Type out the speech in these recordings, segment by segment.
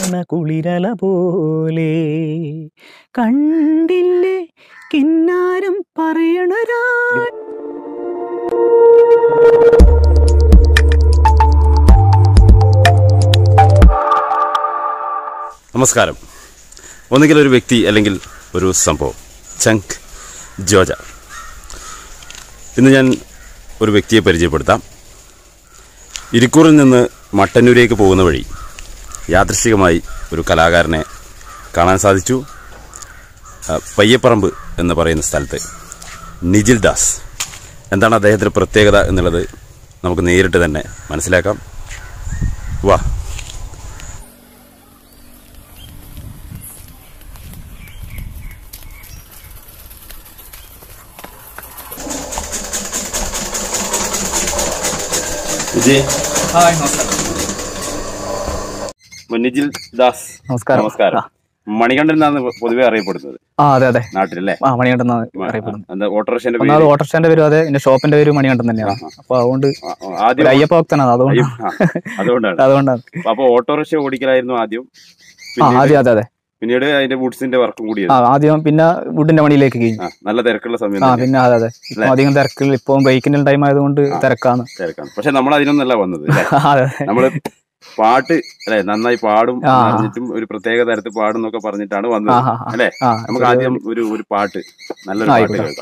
വീശണ കുളിരല പോലെ കണ്ടില്ലേ കിന്നാരം പറയണരാ നമസ്കാരം ഒന്നുകിൽ ഒരു വ്യക്തി അല്ലെങ്കിൽ ഒരു സംഭവം ചങ്ക് ജോജ ഇന്ന് ഞാൻ ഒരു വ്യക്തിയെ പരിചയപ്പെടുത്താം ഇരിക്കൂറിൽ നിന്ന് മട്ടന്നൂരേക്ക് പോകുന്ന വഴി യാദൃശികമായി ഒരു കലാകാരനെ കാണാൻ സാധിച്ചു ആ, പയ്യപ്പറമ്പ് എന്ന് പറയുന്ന സ്ഥലത്ത് നിജിൽ ദാസ് എന്താണ് അദ്ദേഹത്തിൻ്റെ പ്രത്യേകത എന്നുള്ളത് നമുക്ക് നേരിട്ട് തന്നെ മനസ്സിലാക്കാം വാ വിജയ് ഹായ് നമസ്കാരം നിജിൽ ദാസ് നമസ്കാരം നമസ്കാരം മണികണ്ഠൻ എന്നാണ് പൊതുവെ അറിയപ്പെടുന്നത് ആ അതെ അതെ നാട്ടിലല്ലേ ആ മണികണ്ഠൻ അറിയപ്പെടുന്നു എന്താ ഓട്ടോറിക്ഷന്റെ ഒന്നാമത് പേര് ഓട്ടോറിക്ഷന്റെ പേരും അതെ എന്റെ ഷോപ്പിന്റെ പേര് മണികണ്ഠൻ തന്നെയാണ് അപ്പൊ അതുകൊണ്ട് ആ, ആ, ആദ്യം ഒരു അയ്യപ്പ ഭക്തനാണ് അതുകൊണ്ട് അയ്യോ, ആ, അതുകൊണ്ടാണ് അതുകൊണ്ടാണ് അപ്പൊ ഓട്ടോറിക്ഷ ഓടിക്കലായിരുന്നു ആദ്യം ആ പിന്നീട് ആദ്യം അതെ അതെ പിന്നീട് അതിന്റെ ബൂട്ട്സിന്റെ വർക്കും കൂടി ആ ആദ്യം പിന്നെ വുഡിന്റെ പണിയിലേക്ക് കഴിഞ്ഞു ആ, നല്ല തിരക്കുള്ള സമയം ആ തന്നെ. പിന്നെ അതെ അതെ ഇപ്പൊ അധികം തിരക്കിൽ ഇപ്പൊ ബ്രേക്കിന്റെ ടൈം ആയതുകൊണ്ട് തിരക്കാണ് തിരക്കാണ് പക്ഷെ നമ്മൾ അതിനൊന്നല്ല വന്നത് അല്ലേ അതെ നമ്മള് പാട്ട് അല്ലെ നന്നായി പാടും ആ. എന്ന് പറഞ്ഞിട്ടും ഒരു പ്രത്യേക തരത്തിൽ പാടും എന്നൊക്കെ പറഞ്ഞിട്ടാണ് ആ വന്നത് ആ, ആ. അല്ലേ ആ നമുക്ക് ആദ്യം ഒരു ഒരു പാട്ട് നല്ലൊരു പാട്ട് ആയിക്കോട്ടെ. കേൾക്കാം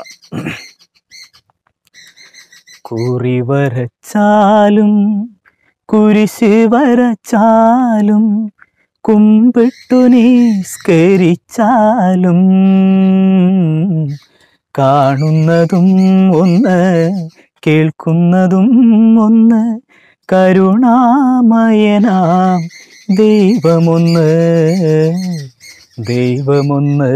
കുറി വരച്ചാലും കുരിശ് വരച്ചാലും കുമ്പിട്ടു നിസ്കരിച്ചാലും കാണുന്നതും ഒന്ന് കേൾക്കുന്നതും ഒന്ന് കരുണാമയനാം ദൈവമൊന്ന് ദൈവമൊന്ന്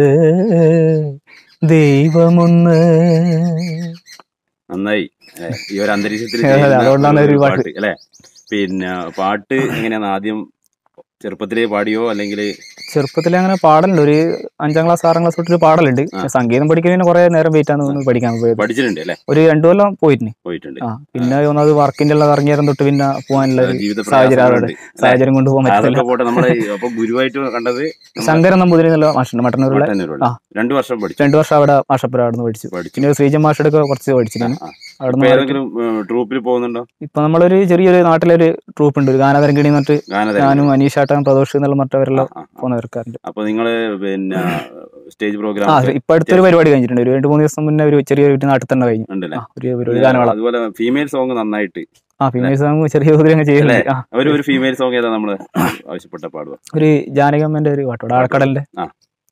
ദൈവമൊന്ന് നന്നായി ഏ, ഈ ഒരു അന്തരീക്ഷത്തിൽ അതെ, ചെയ്യുന്ന അതുകൊണ്ടാണ് ഒരു ഒരു പാട്ട്. പാട്ട് അല്ലെ പിന്നെ പാട്ട് എങ്ങനെയാണ് ആദ്യം ചെറുപ്പത്തിലേ പാടിയോ അല്ലെങ്കിൽ ചെറുപ്പത്തിൽ അങ്ങനെ പാടലുണ്ട് ഒരു അഞ്ചാം ക്ലാസ് ആറാം ക്ലാസ് തൊട്ടൊരു പാടലുണ്ട് ആ. സംഗീതം പഠിക്കുന്നതിന് കുറെ നേരം വെയിറ്റ് ആണ് തോന്നുന്നു പഠിക്കാൻ പോയത് പഠിച്ചിട്ടുണ്ട് അല്ലെ ഒരു രണ്ടു കൊല്ലം പോയിട്ടുണ്ട് പോയിട്ടുണ്ട് ആ പിന്നെ ഒന്നത് വർക്കിന്റെ എല്ലാം ഇറങ്ങിയാലും തൊട്ട് പിന്നെ പോകാനുള്ള ഒരു ജീവിത സാഹചര്യം അവിടെ പ്രയാസങ്ങളുണ്ട്. അല്ലേ? സാഹചര്യം കൊണ്ട് പോകാൻ പറ്റില്ല അതൊക്കെ പോട്ടെ നമ്മളെ അപ്പൊ ഗുരുവായിട്ട് കണ്ടത് ശങ്കരൻ നമ്പൂതിരി എന്നുള്ള മാഷുണ്ട് മട്ടന്നൂരിലെ മട്ടന്നൂരുള്ള ആ. രണ്ടു വർഷം പഠിച്ചു രണ്ടു വർഷം അവിടെ മാഷപ്പുര അവിടെ നിന്ന് പഠിച്ചു പഠിച്ചു പിന്നെ ശ്രീജൻ മാഷെടുക്ക കുറച്ച് പഠിച്ചിട്ടുണ്ട് ആ. അവിടെ ഇപ്പൊ നിന്ന് ഏതെങ്കിലും ട്രൂപ്പിൽ പോകുന്നുണ്ടോ ഇപ്പൊ നമ്മളൊരു ചെറിയൊരു നാട്ടിലൊരു ട്രൂപ്പ് ഉണ്ട് ഒരു ഗാനതരങ്കിണി എന്നിട്ട് ഗാനതരം ഞാനും അനീഷാട്ടൻ പ്രദോഷ് എന്നുള്ള മറ്റവരെല്ലാം ആ, ആ. പോകുന്നവർക്കാരുണ്ട് അപ്പൊ നിങ്ങള് പിന്നെ സ്റ്റേജ് ആ പ്രോഗ്രാം ഇപ്പൊ അടുത്തൊരു പരിപാടി കഴിഞ്ഞിട്ടുണ്ട് ഒരു രണ്ട് മൂന്ന് ദിവസം മുന്നേ ഒരു ചെറിയൊരു വീട്ടിൽ നാട്ടിൽ തന്നെ കഴിഞ്ഞു ഉണ്ടല്ലേ ആ, ഒരു പരിപാടി ഗാനമേള അതുപോലെ ഫീമെയിൽ സോങ് നന്നായിട്ട് ആ ഫീമെയിൽ സോങ് ചെറിയ തോതിൽ അങ്ങ് ചെയ്യുന്നുണ്ട് ആ ഒരു ഒരു ഫീമെയിൽ സോങ് ഏതാ നമ്മള് ആവശ്യപ്പെട്ട പാടുക ഒരു ജാനകമ്മന്റെ ഒരു പാട്ടോട് ആഴക്കടലിന്റെ ആ.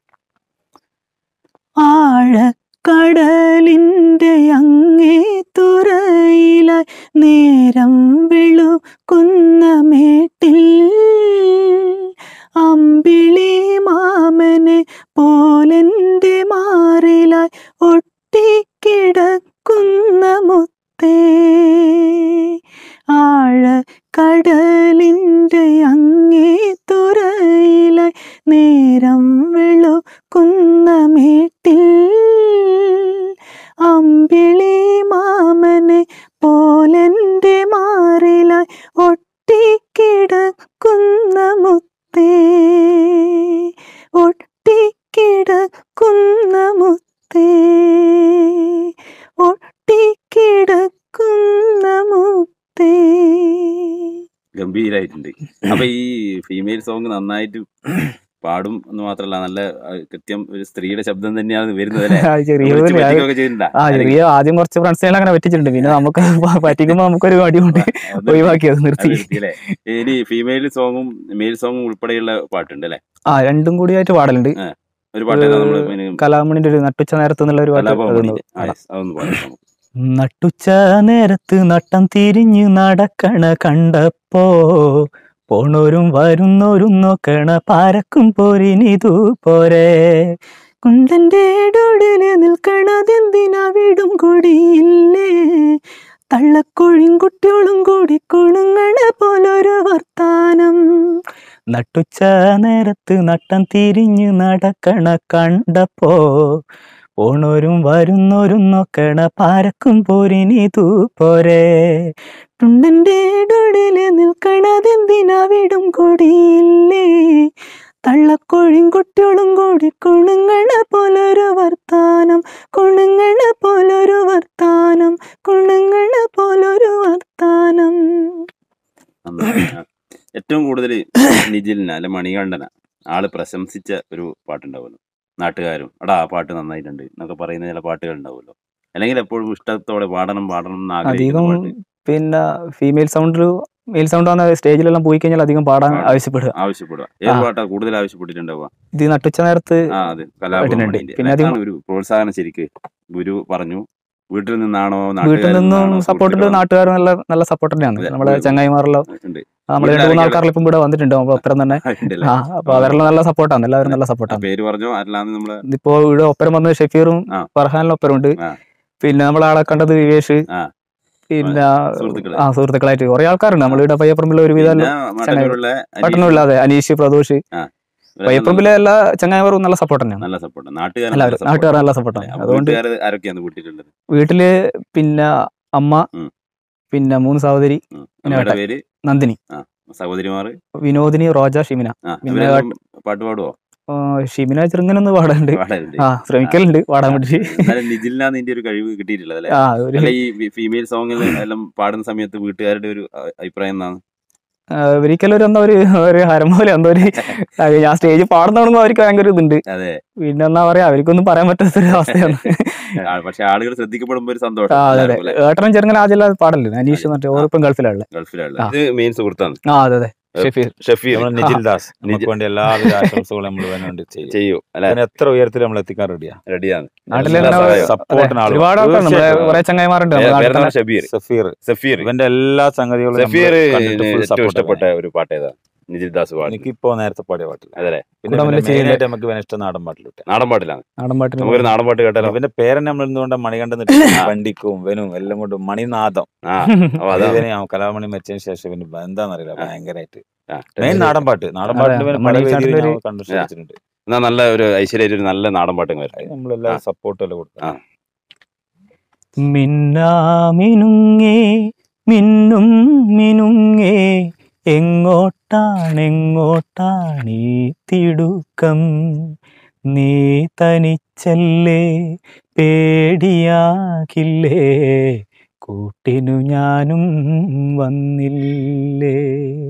ആഴക്കടലിന്റെ അങ്ങേ തുറയിലായി നേരം വെളുക്കുന്ന മേട്ടിൽ അമ്പിളി മാമനെ പോലെന്റെ മാറിലായി ഒട്ടിക്കിടക്കുന്ന മുത്തേ ആഴക്കടലിന്റെ അങ്ങേ തുറയിലായി നേരം വെളുക്കുന്ന മേട്ടിൽ അമ്പിളി മാമനെ പോലെന്റെ മാറിലായി ഒട്ടിക്കിടക്കുന്ന മുത്തേ ഒട്ടിക്കിടക്കുന്ന മുത്തേ ഒട്ടിക്കിടക്കുന്ന മുത്തേ ഗംഭീരായിട്ടുണ്ട് അപ്പൊ ഈ ഫീമെയിൽ സോങ് നന്നായിട്ട് പാടും എന്ന് മാത്രല്ല നല്ല ആ, കൃത്യം ഒരു സ്ത്രീയുടെ ശബ്ദം തന്നെയാണ് വരുന്നത് അല്ലേ ആ, ചെറിയ വിളിച്ച് തോതിൽ അത് പറ്റിക്കുകയൊക്കെ ചെയ്യുന്നുണ്ടാ? ആ അല്ലെങ്കിൽ ചെറിയ ആദ്യം കുറച്ച് ഫ്രണ്ട്സിനെ അങ്ങനെ പറ്റിച്ചിട്ടുണ്ട് പിന്നെ നമുക്ക് പറ്റിക്കുമ്പോ നമുക്കൊരു മടി കൊണ്ട് അത് ഒഴിവാക്കി അത് നിർത്തി അത് നിർത്തി അല്ലേ? ഇനി ഫീമെയിൽ സോങ്ങും മെയിൽ സോങ്ങും ഉൾപ്പെടെയുള്ള പാട്ടുണ്ട് അല്ലെ ആ രണ്ടും കൂടിയായിട്ട് പാടലുണ്ട് ഒരു പാട്ട് ഏതാ നമ്മള് പിന്നെ കലാമണിന്റെ ഒരു നട്ടുച്ച നേരത്ത് എന്നുള്ള ഒരു പാട്ട് കലാഭവനിലെ? അതൊന്ന് ആ, yes, അതൊന്ന് പാടാം നമുക്ക്. നട്ടുച്ച നേരത്ത് നട്ടം തിരിഞ്ഞ് നടക്കണ കണ്ടപ്പോ പോണോരും വരുന്നോരും നോക്കണ പാരക്കും പോരിനിതു പോരെ കുണ്ടന്റെ ഡോടില് നിൽക്കണതെന്തിനാ വീടും കൂടിയില്ലേ തള്ളക്കോഴിയും കുട്ടികളും കൂടി കുണുങ്ങണ പോലൊരു വർത്താനം നട്ടുച്ച നേരത്ത് നട്ടം തിരിഞ്ഞ് നടക്കണ കണ്ടപ്പോ പോണോരും വരുന്നോരും നോക്കണ പാരക്കും പോരിനിതു പോരെ തുണ്ടന്റെ ഡൊടില് നിൽക്കണതെന്തിനാവിടും കൊടിയില്ലേ തള്ളക്കോഴിയും കുട്ടികളും കൂടി കുണുങ്ങണ പോലൊരു വർത്താനം കുണുങ്ങണ പോലൊരു വർത്താനം കുണുങ്ങണ പോലൊരു വർത്താനം നന്നായി. ആ. ഏറ്റവും കൂടുതൽ നിജിലിന അല്ലെ മണികണ്ഠന ആള് പ്രശംസിച്ച ഒരു പാട്ടുണ്ടാവുമല്ലോ നാട്ടുകാരും എടാ ആ പാട്ട് നന്നായിട്ടുണ്ട് എന്നൊക്കെ പറയുന്ന ചില പാട്ടുകൾ ഉണ്ടാവുമല്ലോ അല്ലെങ്കിൽ എപ്പോഴും ഇഷ്ടത്തോടെ പാടണം പാടണം എന്ന് ആഗ്രഹിക്കുന്ന അധികം പാട്ട് പിന്നെ ഫീമെയിൽ സൗണ്ട് മെയിൽ സൗണ്ട് ആണ് സ്റ്റേജിലെല്ലാം പോയി കഴിഞ്ഞാൽ അധികം പാടാൻ പാടും. ആവശ്യപ്പെടുക ആവശ്യപ്പെടുക ഏത് ആ. പാട്ടാ കൂടുതൽ ആവശ്യപ്പെട്ടിട്ടുണ്ടാവുക ഇത് നട്ടുച്ച നേരത്ത് ആ അതെ കലാഭവൻ പാട്ടിനുണ്ട്. മണിന്റെ. പിന്നെ അധികം- അതാണ് ഒരു പ്രോത്സാഹനം ശരിക്ക് ഗുരു പറഞ്ഞു വീട്ടിൽ നിന്നാണോ വീട്ടിൽ നാട്ടുകാരിൽ നിന്നും നിന്നാണോ, സപ്പോർട്ട് സുഹൃത്തുക്കളിൽ നാട്ടുകാർ നല്ല നല്ല സപ്പോർട്ട് തന്നെയാണ് അതെ. നമ്മളെ വീ- ചങ്ങായിമാരെല്ലാം ഉണ്ട്. നമ്മൾ രണ്ട് മൂന്ന് ആൾക്കാരെല്ലാം ഇപ്പം ഇവിടെ വന്നിട്ടുണ്ട് നമ്മൾ ഒപ്പരം തന്നെ ഉണ്ടല്ലേ? ആ അപ്പൊ അവരെല്ലാം നല്ല സപ്പോർട്ടാണ് എല്ലാവരും നല്ല ആ സപ്പോർട്ടാണ് പേര് പറഞ്ഞോ അല്ലാന്ന് നമ്മള് ഇപ്പോ ഇവിടെ ഒപ്പരം വന്നത് ഷെഫീറും ആ. ഫർഹാനിലും ഒപ്പരം ഉണ്ട് ആ. പിന്നെ നമ്മളാളെ കണ്ടത് വിവേഷ് ആ. പിന്നെ സുഹൃത്തുക്കള്. ആ സുഹൃത്തുക്കളായിട്ട് കുറെ ആൾക്കാരുണ്ട് നമ്മളിവിടെ പയ്യപ്പറമ്പിലെ ഒരുവിധം പിന്നെ മട്ടന്നൂരുള്ള അനീഷ് പട്ടണമില്ലാതെ അനീഷ് പ്രദോഷ് ഇവരെല്ലാം പയ്യപ്പറമ്പിലെ എല്ലാ ചങ്ങായിമാരും നല്ല സപ്പോർട്ട് തന്നെയാണ് നല്ല സപ്പോർട്ട് നാട്ടുകാർ എല്ലാവരും നാട്ടുകാർ നല്ല സപ്പോർട്ടാണ് അതുകൊണ്ട് വീട്ടുകാർ ആരൊക്കെയാണ് കൂട്ടിയിട്ടുള്ളത് വീട്ടില് പിന്നെ അമ്മ ഉം. പിന്നെ മൂന്ന് സഹോദരി ഉം. പിന്നെ അമ്മയുടെ ഏട്ടൻ. പേര് നന്ദിനി സഹോദരിമാർ വിനോദിനി റോജ ഷിമിന പിന്നെ ഇവരെല്ലാം പാട്ട് പാടുവോ ആ, ഷിമിന ചെറുങ്ങനൊന്ന് പാടാനുണ്ട് പാടാറുണ്ട് ആ ശ്രമിക്കലുണ്ട് പാടാൻ വേണ്ടി എന്നാലും നിജിലിനാണ് ഇതിന്റെ ഒരു കഴിവ് കിട്ടിയിട്ടുള്ളത് അല്ലെ ആ ഒരു അല്ല ഈ ഫീമെയിൽ സോങ്ങിൽ എല്ലാം പാടുന്ന സമയത്ത് വീട്ടുകാരുടെ ഒരു അ- അഭിപ്രായം എന്താണ് ആ, ഒരിക്കലും ഒരു എന്താ ഒരു ഒരു ഹരം പോലെ എന്താ ഒരു ആ, ഞാൻ സ്റ്റേജിൽ പാടുന്നതാണെങ്കിൽ അവർക്ക് ഭയങ്കര ഇതുണ്ട് അതെ പിന്നെ എന്താ പറയാ അവർക്കൊന്നും പറയാൻ പറ്റാത്തൊരു അവസ്ഥയാണ് ആ, പക്ഷെ ആളുകൾ ശ്രദ്ധിക്കപ്പെടുമ്പോ ഒരു സന്തോഷം ആ അതെ അതെ എല്ലാവർക്കും അല്ലേ? ഏട്ടനും ചെറുങ്ങനെ ആദ്യം പാടല്ലേ അനീഷ് മറ്റേ ഓറിപ്പം ഗൾഫിലുള്ള ഗൾഫിലുള്ള ആ. ഇത് മെയിൻ സുഹൃത്താണ് ആ അതെ അതെ ഷെഫീർ ഷഫീർ നമ്മൾ നിജിൽ ദാസ് നിജിൽ. നമുക്ക് വേണ്ടി എല്ലാവിധ ആശംസകളും നമ്മൾ വേണ്ടി ചെയ്യും ചെയ്യൂ അല്ലെ അതിന് എത്ര ഉയരത്തിൽ നമ്മൾ എത്തിക്കാൻ റെഡിയാ റെഡിയാണ് നാട്ടിലെ എല്ലാ അങ്ങനെ സഹായവും. സപ്പോർട്ടിന് ആളുകൾ ഒരുപാട് ആൾക്കാർ നമ്മുടെ തീർച്ചയായിട്ടും. കുറെ ചങ്ങായിമാരുണ്ട് നമ്മുടെ പേര് നാട്ടിൽ എന്താണ് തന്നെ. ഷബീർ സഫീർ സഫീർ ഇവന്റെ എല്ലാ സംഗതികളും നമ്മള് സഫീർ കണ്ടിട്ട് full ഏറ്റവും support ഇഷ്ടപ്പെട്ട ആണ്. ഒരു പാട്ട് ഏതാ നിജിൽ ദാസ് പാട്ട് എനിക്കിപ്പോ നേരത്തെ പാടിയ പാട്ടില്ല അതെ പിന്നെ കൂടെ വലിയ മെയിൻ ചെയ്യില്ല. ആയിട്ട് നമുക്ക് ഇവനെ ഇഷ്ടം നാടൻ പാട്ടിലിട്ട് നാടൻ പാട്ടിലാണ് നാടൻ പാട്ടിന് നമുക്കൊരു നാടൻ പാട്ട് കേട്ടാലോ ഇവന്റെ പേരൻ നമ്മൾ എന്തുകൊണ്ട് മണികണ്ഠൻ വണ്ടിക്കും വനും എല്ലാം കൊണ്ടും മണിനാദം ആ അപ്പൊ അതാണ് ഇവനെ ആ കലാമണി മരിച്ചതിന് ശേഷം ഇവന് എന്താണെന്നറിയില്ല ഭയങ്കരമായിട്ട് ആ, മെയിൻ നാടൻ പാട്ട് നാടൻ അതെ, പാട്ടിന് ഇവന് പല മണി വേദിയിൽ ചാട്ടിലൊരു- ഞാൻ കണ്ടു ശ്രമിച്ചിട്ടുണ്ട് എന്നാ നല്ല ഒരു ഐശ്വര്യ ഒരു നല്ല നാടൻ പാട്ടും വരും അത് നമ്മളെല്ലാം ആ. സപ്പോർട്ട് എല്ലാം ആ. കൊടുക്കും മിന്നാമിനുങ്ങേ മിന്നും മിനുങ്ങേ എങ്ങോട്ടാണെങ്ങോട്ടാണീ തിടുക്കം നീ തനിച്ചല്ലേ പേടിയാകില്ലേ കൂട്ടിനു ഞാനും വന്നില്ലേ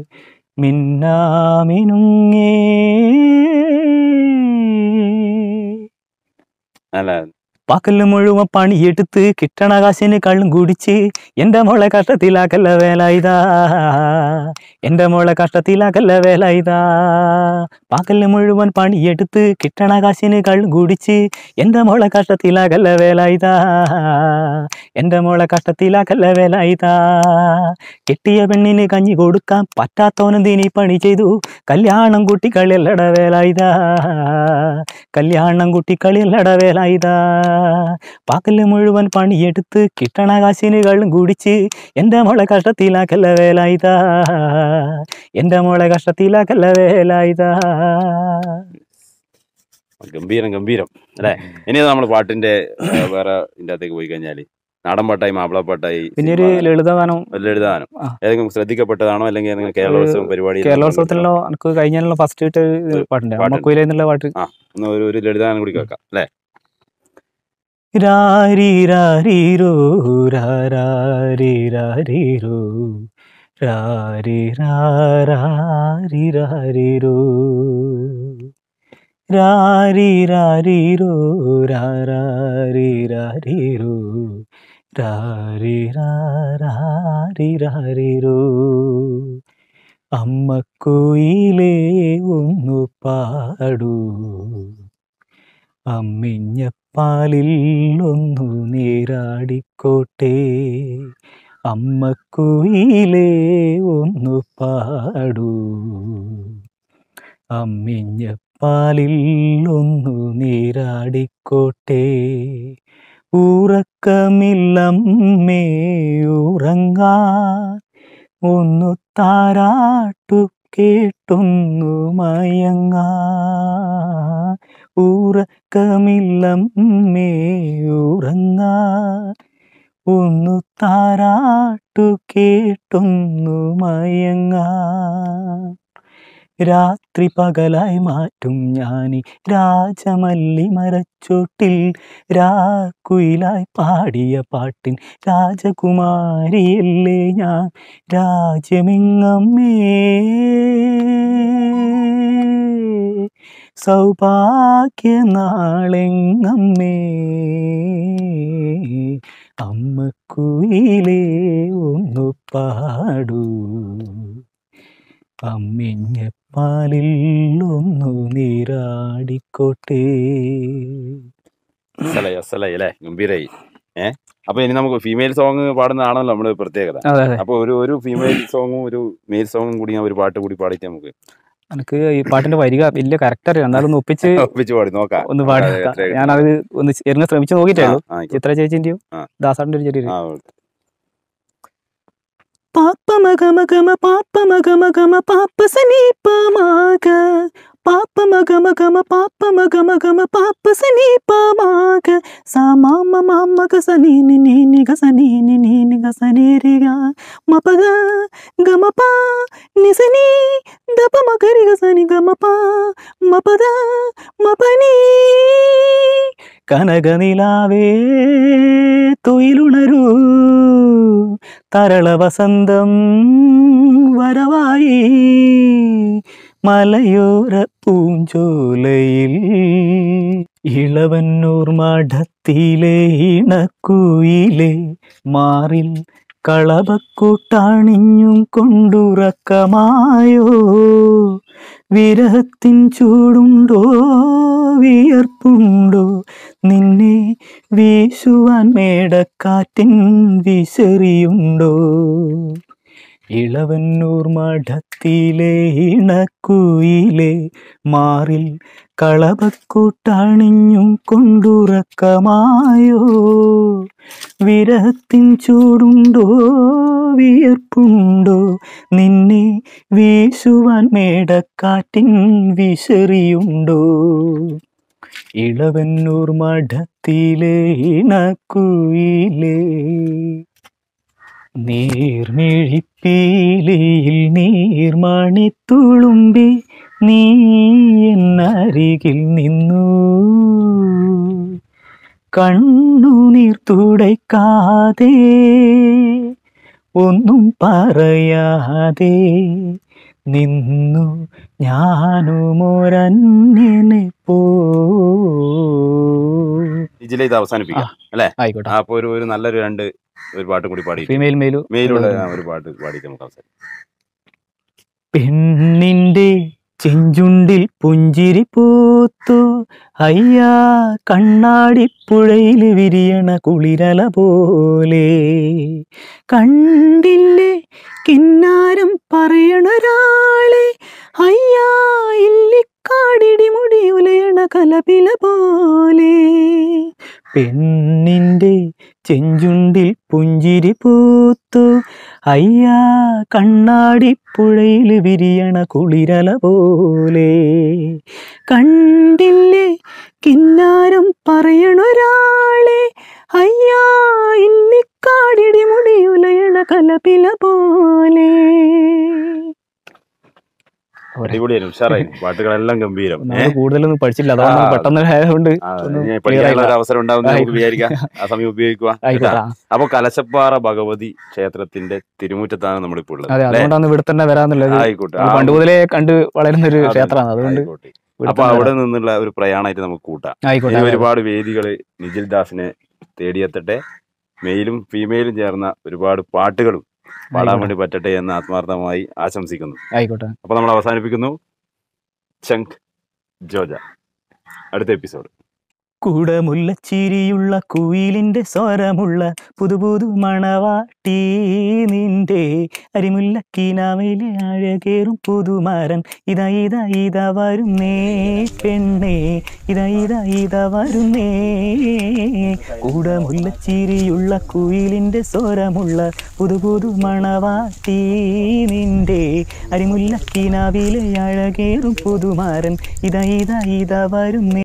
മിന്നാമിനുങ്ങേ അല്ല പകല് മുഴുവൻ പണിയെടുത്ത് കിട്ടണ കാശിന് കള്ളും കുടിച്ച് എന്റെ മോളെ കഷ്ടത്തിലാക്കല്ല വേല ഇതാ എന്റെ മോളെ കഷ്ടത്തിലാക്കല്ല വേല ഇതാ പകല് മുഴുവൻ പണിയെടുത്ത് കിട്ടണ കാശിന് കള്ളും കുടിച്ച് എന്റെ മോളെ കഷ്ടത്തിലാക്കല്ല വേല ഇതാ എന്റെ മോളെ കഷ്ടത്തിലാക്കല്ല വേല ഇതാ കെട്ടിയ പെണ്ണിന് കഞ്ഞി കൊടുക്കാൻ പറ്റാത്തോനും തീനി പണി ചെയ്തു കല്യാണം കുട്ടികളില്ലട വേല ഇതാ കല്യാണം കുട്ടികളില്ലട വേല ഇതാ പകല് മുഴുവൻ പണിയെടുത്ത് കിട്ടണ കാശിനുകളും കുടിച്ച് എൻ്റെ മോളെ കഷ്ടത്തിലാക്കല്ല വേല ഇതാ എൻ്റെ മോളെ കഷ്ടത്തിലാക്കല്ല വേല ഇതാ ഗംഭീരം ഗംഭീരം അല്ലെ ഇനി നമ്മൾ പാട്ടിന്റെ ആ, വേറെ ഇതിന്റെ അകത്തേക്ക് പോയി കഴിഞ്ഞാല് നാടൻ പാട്ടായി മാപ്പിളപ്പാട്ടായി പിന്നെ ഒരു ലളിതഗാനം എഴുതാനും ആ. ഏതെങ്കിലും ശ്രദ്ധിക്കപ്പെട്ടതാണോ അല്ലെങ്കിൽ ഏതെങ്കിലും കേരളോത്സവം പരിപാടി കേരളോത്സവത്തിലുള്ള എനിക്ക് കഴിഞ്ഞാലുള്ള ഫസ്റ്റ് ഇട്ട് പാട്ടുണ്ട് പാട്ടുണ്ട്. അമ്മക്കുയില എന്നുള്ള പാട്ട് ഒന്ന് ഒരു ഒരു ലളിതാനം കൂടി കേൾക്കാം അല്ലെ രാരി രാരീരോ രാരി രാരീരോ രാരി രാരി രാരീരോ രാരി രാരീരോ രാരി രാരീരോ രാരി രാരി രാരീരോ അമ്മക്കുയിലേ ഒന്നു പാടൂ അമ്മിഞ്ഞപ്പാലിൽ ഒന്നു നീരാടിക്കോട്ടെ അമ്മക്കുയിലേ ഒന്നു പാടൂ അമ്മിഞ്ഞപ്പാലിൽ ഒന്നു നീരാടിക്കോട്ടെ ഉറക്കമില്ലമ്മേ ഉറങ്ങാൻ ഒന്നു താരാട്ടു കേട്ടൊന്നു മയങ്ങാ ഉറക്കമില്ലമ്മേ ഉറങ്ങാൻ ഒന്നു താരാട്ടു കേട്ടൊന്നു മയങ്ങാ രാത്രി പകലായി മാറ്റും ഞാനി രാജമല്ലി മരച്ചോട്ടിൽ രാക്കുയിലായി പാടിയ പാട്ടിൻ രാജകുമാരിയല്ലേ ഞാൻ രാജ്യമിങ്ങമ്മേ സൗഭാഗ്യ നാളെങ്ങമ്മേ അമ്മക്കുയിലേ ഒന്നു പാടൂ അമ്മിഞ്ഞപ്പാലിൽ ഒന്നു നീരാടിക്കോട്ടെ അസലായി അസലായി അല്ലേ ഗംഭീരായി ഏ അപ്പൊ ഇനി നമുക്ക് ഫീമെയിൽ സോങ് പാടുന്നതാണല്ലോ നമ്മുടെ പ്രത്യേകത അതെ അതെ അപ്പൊ ഒരു ഒരു ഫീമെയിൽ സോങ്ങും ഒരു മെയിൽ സോങ്ങും കൂടി ഞാൻ ഒരു പാട്ട് കൂടി പാടിയിട്ട് നമുക്ക് എനിക്ക് ഈ പാട്ടിന്റെ വരിക വലിയ കറക്റ്റ് അറിയാം എന്നാലും ഒന്ന് ഒപ്പിച്ച് ഒപ്പിച്ച് പാടി നോക്കാം ഒന്ന് പാടി അതെ, എത്രയാ ഞാനത് ഒന്ന് എറിഞ്ഞ ശ്രമിച്ചു നോക്കിയിട്ടേ ഉള്ളൂ ആ, ആയിക്കോട്ടെ. ചിത്ര ചേച്ചിന്റെയും ആ. ദാസാറിന്റെ ഒരു ചെറിയ ആ, പാപ്പ മഗ മഗ മ പാപ്പ മഗ മഗ മ പാപ്പ സനീപ മാഗ പാപ്പ മഗ മഗ മ പാപ്പ മഗ മഗ മ പാപ്പ സനീപ മാഗ സ മാമ മാമ ഗ സനി നി നി നി ഗ സനി നി നി നി ഗ സനി രി ഗ മ പ ഗ ഗ മ പ നി സനി ദ പ മ ഗ രി ഗ സനി ഗ മ പ മ പ ദ മ പ നീ കനകനിലാവേ തൊയിലുണരൂ തരള വസന്തം വരവായി മലയോര പൂഞ്ചോലയിൽ ഇളവന്നൂർ മഠത്തിലെ ഇണക്കുയിലെ മാറിൽ കളപക്കൂട്ടാണിഞ്ഞും കൊണ്ടുറക്കമായോ വിരഹത്തിൻ ചൂടുണ്ടോ വിയർപ്പുണ്ടോ നിന്നെ വീശുവാൻ മേടക്കാറ്റിൻ വിശറിയുണ്ടോ ഇളവന്നൂർ മഠത്തിലെ ഇണക്കുയിലെ മാറിൽ കളപക്കൂട്ടാണിഞ്ഞും കൊണ്ടുറക്കമായോ വിരഹത്തിൻ ചൂടുണ്ടോ വിയർപ്പുണ്ടോ നിന്നെ വീശുവാൻ മേടക്കാറ്റിൻ വിശറിയുണ്ടോ ഇളവന്നൂർ മഠത്തിലെ ഇണക്കുയിലേ നീർമിഴിപ്പീലിയിൽ നീർമണിത്തുളുമ്പി നീ എന്നരികിൽ നിന്നു കണ്ണുനീർ തുടയ്ക്കാതെ ഒന്നും പറയാതെ നിന്നു ഞാനുമൊരന്യനെ പോ ഇതിലെ ഇത് അവസാനിപ്പിക്കാം അല്ലേ ആയിക്കോട്ടെ ആ, അപ്പൊ ഒരു ഒരു നല്ലൊരു രണ്ട് ഒരു പാട്ട് കൂടി പാടി ഫീമെയിൽ മെയിലു മെയിലുള്ള ഒരു പാട്ട് പാടിയിട്ട് നമുക്ക് അവസാനം പെണ്ണിന്റെ ചെഞ്ചുണ്ടിൽ പുഞ്ചിരി പൂത്തു അയ്യാ കണ്ണാടിപ്പുഴയിൽ വിരിയണ കുളിരല പോലെ കണ്ടില്ലേ കിന്നാരം പറയണൊരാളെ അയ്യാ ഇല്ലിക്കാടിടി മുടി ഉലയണ കലപില പോലെ പെണ്ണിന്റെ ചെഞ്ചുണ്ടിൽ പുഞ്ചിരി പൂത്തു അയ്യാ കണ്ണാടിപ്പുഴയിൽ വിരിയണ കുളിരല പോലെ കണ്ടില്ലേ കിന്നാരം പറയണൊരാളെ അയ്യാ ഇല്ലിക്കാടിടി മുടിയുലയണ കലപില പോലെ അടിപൊളിയായിരുന്നു ഉഷാറായിരുന്നു പാട്ടുകളെല്ലാം ഗംഭീരം ഏ? നമ്മൾ കൂടുതലൊന്നും പഠിച്ചില്ല അതുകൊണ്ട് ആ. പെട്ടെന്ന് ആയതുകൊണ്ട് ആ, ഒന്ന് ഇനി clear പഠിക്കാനുള്ള ഒരു ആയില്ല. അവസരം ഉണ്ടാവും നമുക്ക് ആയിക്കോട്ടെ. വിചാരിക്കാം ആ സമയം ഉപയോഗിക്കുക ആയിക്കോട്ടെ ആ. അപ്പൊ കലശപ്പാറ ഭഗവതി ക്ഷേത്രത്തിന്റെ തിരുമുറ്റത്താണ് നമ്മളിപ്പോ ഉള്ളത് അതെ അല്ലേ? അതുകൊണ്ടാണ് ഇവിടെ തന്നെ വരാന്നുള്ളത് ആയിക്കോട്ടെ നമ്മൾ ആ, പണ്ട് മുതലേ കണ്ട് വളരുന്ന ഒരു അതെ, ക്ഷേത്രമാണ് അതുകൊണ്ട് ആയിക്കോട്ടെ. ഇവിടെ അപ്പൊ തന്നെ അവിടെ വരാം. നിന്നുള്ള ഒരു പ്രയാണമായിട്ട് നമുക്ക് കൂട്ടാം ആയിക്കോട്ടെ ഇനി അതെ, അതെ. ഒരുപാട് വേദികള് നിഖിൽ ദാസിനെ തേടിയെത്തട്ടെ മെയിലും ഫീമെയിലും ചേർന്ന ഒരുപാട് പാട്ടുകളും പാടാൻ ആയിക്കോട്ടെ. വേണ്ടി പറ്റട്ടെ എന്ന് ആത്മാർത്ഥമായി ആശംസിക്കുന്നു ആയിക്കോട്ടെ അപ്പൊ നമ്മൾ അവസാനിപ്പിക്കുന്നു ചങ്ക് ജോജ അടുത്ത എപ്പിസോഡ് കുടമുല്ല ചിരിയുള്ള കുയിലിന്റെ സ്വരമുള്ള പുതുപുതു മണവാട്ടി നിന്റെ അരിമുല്ല കീനാമയിലെ അഴകേറും പുതുമരൻ ഇതാ ഇതാ ഇതാ വരുന്നേ പെണ്ണേ ഇതാ ഇതാ ഇതാ വരുന്നേ കുടമുല്ല ചിരിയുള്ള കുയിലിന്റെ സ്വരമുള്ള പുതുപുതു മണവാട്ടി നിന്റെ അരിമുല്ല കീനാവിലെ അഴകേറും പുതുമരൻ ഇതാ ഇതാ ഇതാ വരുന്നേ